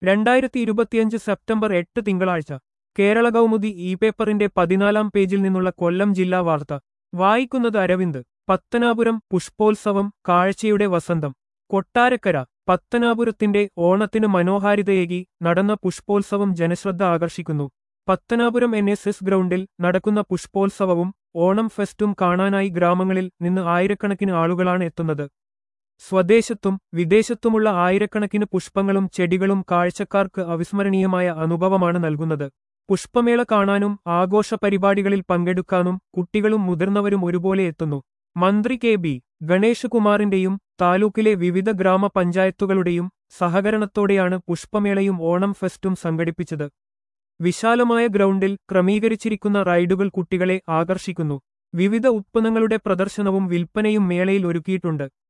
രണ്ടായിരത്തി ഇരുപത്തിയഞ്ച് സെപ്റ്റംബർ എട്ട് തിങ്കളാഴ്ച കേരള കൗമുദി ഇ പേപ്പറിന്റെ പതിനാലാം പേജിൽ നിന്നുള്ള കൊല്ലം ജില്ലാ വാർത്ത വായിക്കുന്നത് അരവിന്ദ് പത്തനാപുരം പുഷ്പോത്സവം കാഴ്ചയുടെ വസന്തം കൊട്ടാരക്കര പത്തനാപുരത്തിന്റെ ഓണത്തിന് മനോഹാരിതയേകി നടന്ന പുഷ്പോത്സവം ജനശ്രദ്ധ ആകർഷിക്കുന്നു പത്തനാപുരം എൻ എസ് എസ് ഗ്രൗണ്ടിൽ നടക്കുന്ന പുഷ്പോത്സവവും ഓണം ഫെസ്റ്റും കാണാനായി ഗ്രാമങ്ങളിൽ നിന്ന് ആയിരക്കണക്കിന് ആളുകളാണ് എത്തുന്നത് സ്വദേശത്തും വിദേശത്തുമുള്ള ആയിരക്കണക്കിന് പുഷ്പങ്ങളും ചെടികളും കാഴ്ചക്കാർക്ക് അവിസ്മരണീയമായ അനുഭവമാണ് നൽകുന്നത് പുഷ്പമേള കാണാനും ആഘോഷ പരിപാടികളിൽ പങ്കെടുക്കാനും കുട്ടികളും മുതിർന്നവരും ഒരുപോലെ എത്തുന്നു മന്ത്രി കെ ബി ഗണേഷകുമാറിന്റെയും താലൂക്കിലെ വിവിധ ഗ്രാമപഞ്ചായത്തുകളുടെയും സഹകരണത്തോടെയാണ് പുഷ്പമേളയും ഓണം ഫെസ്റ്റും സംഘടിപ്പിച്ചത് വിശാലമായ ഗ്രൗണ്ടിൽ ക്രമീകരിച്ചിരിക്കുന്ന റൈഡുകൾ കുട്ടികളെ ആകർഷിക്കുന്നു വിവിധ ഉത്പന്നങ്ങളുടെ പ്രദർശനവും വിൽപ്പനയും മേളയിൽ ഒരുക്കിയിട്ടുണ്ട്